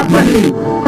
ಬನ್ನಿ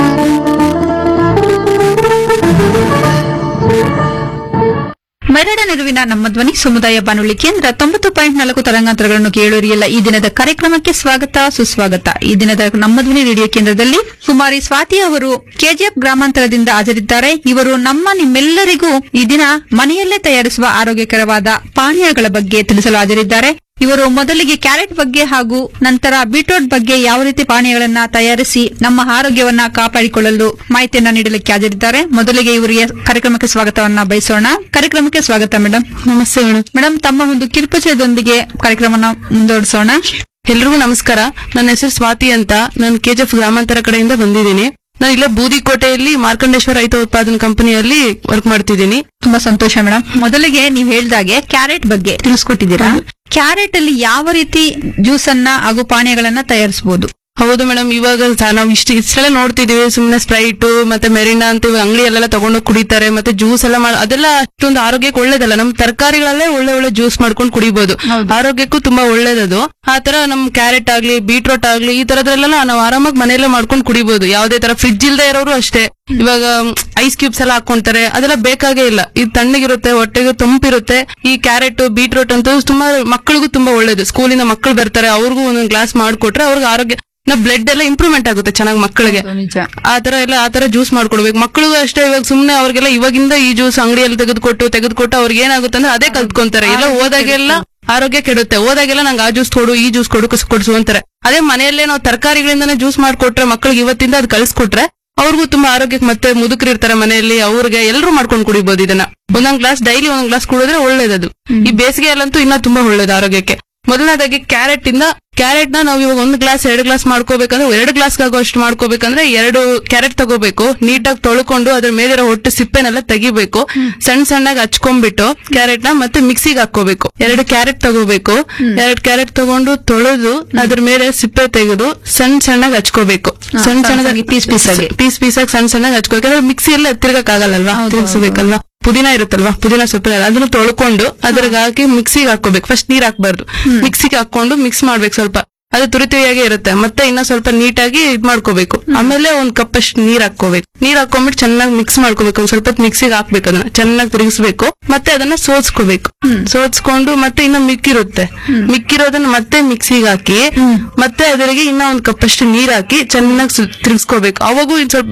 ಮೆರಡ ನೆರವಿನ ನಮ್ಮ ಧ್ವನಿ ಸಮುದಾಯ ಬಾನುಲಿ ಕೇಂದ್ರ ತೊಂಬತ್ತು ಪಾಯಿಂಟ್ ನಾಲ್ಕು ತರಂಗಾಂತರಗಳನ್ನು ಕೇಳೋರಿಯಲ್ಲ ಈ ದಿನದ ಕಾರ್ಯಕ್ರಮಕ್ಕೆ ಸ್ವಾಗತ ಸುಸ್ವಾಗತ ಈ ದಿನದ ನಮ್ಮ ಧ್ವನಿ ರೇಡಿಯೋ ಕೇಂದ್ರದಲ್ಲಿ ಕುಮಾರಿ ಸ್ವಾತಿ ಅವರು ಕೆಜಿಎಫ್ ಗ್ರಾಮಾಂತರದಿಂದ ಹಾಜರಿದ್ದಾರೆ ಇವರು ನಮ್ಮ ನಿಮ್ಮೆಲ್ಲರಿಗೂ ಈ ದಿನ ಮನೆಯಲ್ಲೇ ತಯಾರಿಸುವ ಆರೋಗ್ಯಕರವಾದ ಪಾನೀಯಗಳ ಬಗ್ಗೆ ತಿಳಿಸಲು ಹಾಜರಿದ್ದಾರೆ ಇವರು ಮೊದಲಿಗೆ ಕ್ಯಾರೆಟ್ ಬಗ್ಗೆ ಹಾಗೂ ನಂತರ ಬೀಟ್ರೂಟ್ ಬಗ್ಗೆ ಯಾವ ರೀತಿ ಪಾನೀಯಗಳನ್ನ ತಯಾರಿಸಿ ನಮ್ಮ ಆರೋಗ್ಯವನ್ನ ಕಾಪಾಡಿಕೊಳ್ಳಲು ಮಾಹಿತಿಯನ್ನ ನೀಡಲಿಕ್ಕೆ ಹಾಜರಿದ್ದಾರೆ ಮೊದಲಿಗೆ ಇವರಿಗೆ ಕಾರ್ಯಕ್ರಮಕ್ಕೆ ಸ್ವಾಗತವನ್ನ ಬಯಸೋಣ ಕಾರ್ಯಕ್ರಮಕ್ಕೆ ಸ್ವಾಗತ ಮೇಡಮ್ ನಮಸ್ತೆ ಮೇಡಮ್ ಮೇಡಮ್ ತಮ್ಮ ಒಂದು ಕಿರುಪರಿಚಯದೊಂದಿಗೆ ಕಾರ್ಯಕ್ರಮನ ಮುಂದುವರಿಸೋಣ ಎಲ್ರಿಗೂ ನಮಸ್ಕಾರ ನನ್ನ ಹೆಸರು ಸ್ವಾತಿ ಅಂತ ನಾನು ಕೆಜಿಎಫ್ ಗ್ರಾಮಾಂತರ ಕಡೆಯಿಂದ ಬಂದಿದ್ದೀನಿ ನಾನು ಇಲ್ಲೇ ಬೂದಿಕೋಟೆಯಲ್ಲಿ ಮಾರ್ಕಂಡೇಶ್ವರ ರೈತ ಉತ್ಪಾದನಾ ಕಂಪನಿಯಲ್ಲಿ ವರ್ಕ್ ಮಾಡ್ತಿದ್ದೀನಿ ತುಂಬಾ ಸಂತೋಷ ಮೇಡಮ್ ಮೊದಲಿಗೆ ನೀವು ಹೇಳ್ದಾಗೆ ಕ್ಯಾರೆಟ್ ಬಗ್ಗೆ ತಿಳಿಸ್ಕೊಟ್ಟಿದ್ದೀರಾ ಕ್ಯಾರೆಟ್ ಅಲ್ಲಿ ಯಾವ ರೀತಿ ಜ್ಯೂಸ್ ಅನ್ನ ಹಾಗೂ ಪಾನೀಯಗಳನ್ನ ತಯಾರಿಸಬಹುದು ಹೌದು ಮೇಡಮ್ ಇವಾಗ ಸ- ನಾವು ಇಷ್ಟು ಇಷ್ಟೆಲ್ಲ ನೋಡ್ತಿದೀವಿ ಸುಮ್ನೆ ಸ್ಪ್ರೈಟ್ ಮತ್ತೆ ಮೆರಿನಾ ಅಂತ ಇವಾಗ ಅಂಗಡಿಯಲ್ಲೆಲ್ಲ ತಗೊಂಡು ಕುಡಿತಾರೆ ಮತ್ತೆ ಜ್ಯೂಸ್ ಎಲ್ಲ ಮಾಡ್ ಅದೆಲ್ಲ ಅಷ್ಟೊಂದು ಆರೋಗ್ಯಕ್ಕೆ ಒಳ್ಳೇದಲ್ಲ ನಮ್ ತರಕಾರಿಗಳಲ್ಲೇ ಒಳ್ಳೆ ಒಳ್ಳೆ ಜ್ಯೂಸ್ ಮಾಡ್ಕೊಂಡು ಕುಡಿಬಹುದು ಆರೋಗ್ಯಕ್ಕೂ ತುಂಬಾ ಒಳ್ಳೇದದು ಆ ತರ ನಮ್ ಕ್ಯಾರೆಟ್ ಆಗ್ಲಿ ಬೀಟ್ರೋಟ್ ಆಗ್ಲಿ ಈ ತರದ್ರೆಲ್ಲ ನಾವು ಆರಾಮಾಗಿ ಮನೆಯಲ್ಲೇ ಮಾಡ್ಕೊಂಡು ಕುಡಿಬಹುದು ಯಾವ್ದೇ ತರ ಫ್ರಿಡ್ಜ್ ಇಲ್ದೇ ಇರೋರು ಅಷ್ಟೇ ಇವಾಗ ಐಸ್ ಕ್ಯೂಬ್ಸ್ ಎಲ್ಲ ಹಾಕೊಂತಾರೆ ಅದೆಲ್ಲ ಬೇಕಾಗೇ ಇಲ್ಲ ಇದು ತಣ್ಣಗಿರುತ್ತೆ ಹೊಟ್ಟೆಗೆ ತಂಪಿರುತ್ತೆ ಈ ಕ್ಯಾರೆಟ್ ಬೀಟ್ರೋಟ್ ಅಂತೂ ತುಂಬಾ ಮಕ್ಕಳಿಗೂ ತುಂಬಾ ಒಳ್ಳೇದು ಸ್ಕೂಲಿಂದ ಮಕ್ಕಳು ಬರ್ತಾರೆ ಅವ್ರಿಗೂ ಒಂದೊಂದು ಗ್ಲಾಸ್ ಮಾಡ್ಕೊಟ್ರೆ ಅವ್ರಿಗೆ ಆರೋಗ್ಯ ಬ್ಲಡ್ ಎಲ್ಲ ಇಂಪ್ರೂವ್ಮೆಂಟ್ ಆಗುತ್ತೆ ಚೆನ್ನಾಗಿ ಮಕ್ಕಳಿಗೆ ನಿಜ ಆ ತರ ಎಲ್ಲ ಆ ತರ ಜ್ಯೂಸ್ ಮಾಡ್ಕೊಡ್ಬೇಕು ಮಕ್ಕಳಿಗೂ ಅಷ್ಟೇ ಇವಾಗ ಸುಮ್ನೆ ಅವ್ರಿಗೆಲ್ಲ ಇವಾಗಿಂದ ಈ ಜ್ಯೂಸ್ ಅಂಗಡಿಯಲ್ಲಿ ತೆಗೆದುಕೊಟ್ಟು ತೆಗೆದುಕೊಟ್ಟು ಅವ್ರಿಗೆ ಏನಾಗುತ್ತೆ ಅಂದ್ರೆ ಅದೇ ಕಲ್ತ್ಕೊಂತಾರೆ ಎಲ್ಲ ಹೋದಾಗೆಲ್ಲ ಆರೋಗ್ಯ ಕೆಡುತ್ತೆ ಹೋದಾಗೆಲ್ಲ ನಂಗೆ ಆ ಜ್ಯೂಸ್ ಕೊಡು ಈ ಜ್ಯೂಸ್ ಕೊಡು ಕಸ್- ಕೊಡ್ಸು ಅಂತಾರೆ ಅದೇ ಮನೆಯಲ್ಲೇ ನಾವು ತರಕಾರಿಗಳಿಂದಾನೇ ಜ್ಯೂಸ್ ಮಾಡ್ಕೊಟ್ರೆ ಮಕ್ಕಳಿಗೆ ಇವತ್ತಿಂದ ಅದು ಕಳ್ಸಿಕೊಟ್ರೆ ಅವ್ರಿಗೂ ತುಂಬಾ ಆರೋಗ್ಯಕ್ಕೆ ಮತ್ತೆ ಮುದುಕರು ಇರ್ತಾರೆ ಮನೆಯಲ್ಲಿ ಅವ್ರಿಗೆ ಎಲ್ಲರೂ ಮಾಡ್ಕೊಂಡು ಕುಡಿಬಹುದು ಇದನ್ನ ಒಂದೊಂದ್ ಗ್ಲಾಸ್ ಡೈಲಿ ಒಂದೊಂದ್ ಗ್ಲಾಸ್ ಕುಡಿದ್ರೆ ಒಳ್ಳೇದದು ಈ ಬೇಸಿಗೆಯಲ್ಲಂತೂ ಇನ್ನ ತುಂಬಾ ಒಳ್ಳೇದು ಆರೋಗ್ಯಕ್ಕೆ ಮೊದಲನೇದಾಗಿ ಕ್ಯಾರೆಟ್ ಇಂದ ಕ್ಯಾರೆಟ್ ನ ನಾವು ಇವಾಗ ಒಂದು ಗ್ಲಾಸ್ ಎರಡು ಗ್ಲಾಸ್ ಮಾಡ್ಕೋಬೇಕಂದ್ರೆ ಎರಡು ಗ್ಲಾಸ್ ಅಷ್ಟು ಮಾಡ್ಕೋಬೇಕಂದ್ರೆ ಎರಡು ಕ್ಯಾರೆಟ್ ತಗೋಬೇಕು ನೀಟಾಗಿ ತೊಳ್ಕೊಂಡು ಅದ್ರ ಮೇಲಿರೋ ಹೊಟ್ಟು ಸಿಪ್ಪೆನೆಲ್ಲ ತೆಗಿಬೇಕು ಸಣ್ಣ ಸಣ್ಣಗೆ ಹಚ್ಕೊಂಡ್ಬಿಟ್ಟು ಕ್ಯಾರೆಟ್ ನ ಮತ್ತೆ ಮಿಕ್ಸಿಗೆ ಹಾಕೋಬೇಕು ಎರಡು ಕ್ಯಾರೆಟ್ ತಗೋಬೇಕು ಎರಡು ಕ್ಯಾರೆಟ್ ತಗೊಂಡು ತೊಳೆದು ಅದ್ರ ಮೇಲೆ ಸಿಪ್ಪೆ ತೆಗೆದು ಸಣ್ಣ ಸಣ್ಣಗೆ ಹಚ್ಕೋಬೇಕು ಸಣ್ಣ ಸಣ್ಣ ಸಣ್ಣದಾಗಿ piece piece ಆಗಿ. ಪೀಸ್ ಪೀಸ್ ಆಗಿ ಸಣ್ಣ ಸಣ್ಣಗೆ ಹಚ್ಕೋಬೇಕು ಯಾಕಂದ್ರೆ ಮಿಕ್ಸಿಯಲ್ಲ ತಿರ್ಗಕ್ ಆಗಲ್ಲಲ್ವಾ ತಿರ್ಗಿಸ್ಬೇಕಲ್ವಾ ಪುದೀನ ಇರುತ್ತಲ್ವಾ ಪುದೀನ ಸೊಪ್ಪು ಅದನ್ನ ತೊಳ್ಕೊಂಡು ಅದ್ರಾಗ ಹಾಕಿ ಮಿಕ್ಸಿಗೆ ಹಾಕೋಬೇಕು ಫಸ್ಟ್ ನೀರ್ ಹಾಕ್ಬಾರ್ದು ಮಿಕ್ಸಿಗೆ ಹಾಕೊಂಡು ಮಿಕ್ಸ್ ಮಾಡ್ಬೇಕು ಸ್ವಲ್ಪ ಅದು ತುರಿತುರಿಯಾಗಿ ಇರುತ್ತೆ ಮತ್ತೆ ಇನ್ನ ಸ್ವಲ್ಪ ನೀಟಾಗಿ ಇದ್ ಮಾಡ್ಕೋಬೇಕು ಆಮೇಲೆ ಒಂದ್ ಕಪ್ ಅಷ್ಟು ನೀರ್ ಹಾಕೋಬೇಕು ನೀರ್ ಹಾಕೊಂಡ್ಬಿಟ್ಟು ಚೆನ್ನಾಗಿ ಮಿಕ್ಸ್ ಮಾಡ್ಕೋಬೇಕು ಒಂದ್ ಸ್ವಲ್ಪ ಮಿಕ್ಸಿಗೆ ಹಾಕ್ಬೇಕು ಅದನ್ನ ಚೆನ್ನಾಗಿ ತಿರುಗಿಸ್ಬೇಕು ಮತ್ತೆ ಅದನ್ನ ಸೋಸ್ಕೋಬೇಕು ಸೋಸ್ಕೊಂಡು ಮತ್ತೆ ಇನ್ನ ಮಿಕ್ಕಿರುತ್ತೆ ಮಿಕ್ಕಿರೋದನ್ನ ಮತ್ತೆ ಮಿಕ್ಸಿಗೆ ಹಾಕಿ ಮತ್ತೆ ಅದರಿಗೆ ಇನ್ನ ಒಂದ್ ಕಪ್ ಅಷ್ಟು ನೀರ್ ಹಾಕಿ ಚೆನ್ನಾಗಿ ತಿರುಗಿಸ್ಕೋಬೇಕು ಅವಾಗೂ ಇನ್ ಸ್ವಲ್ಪ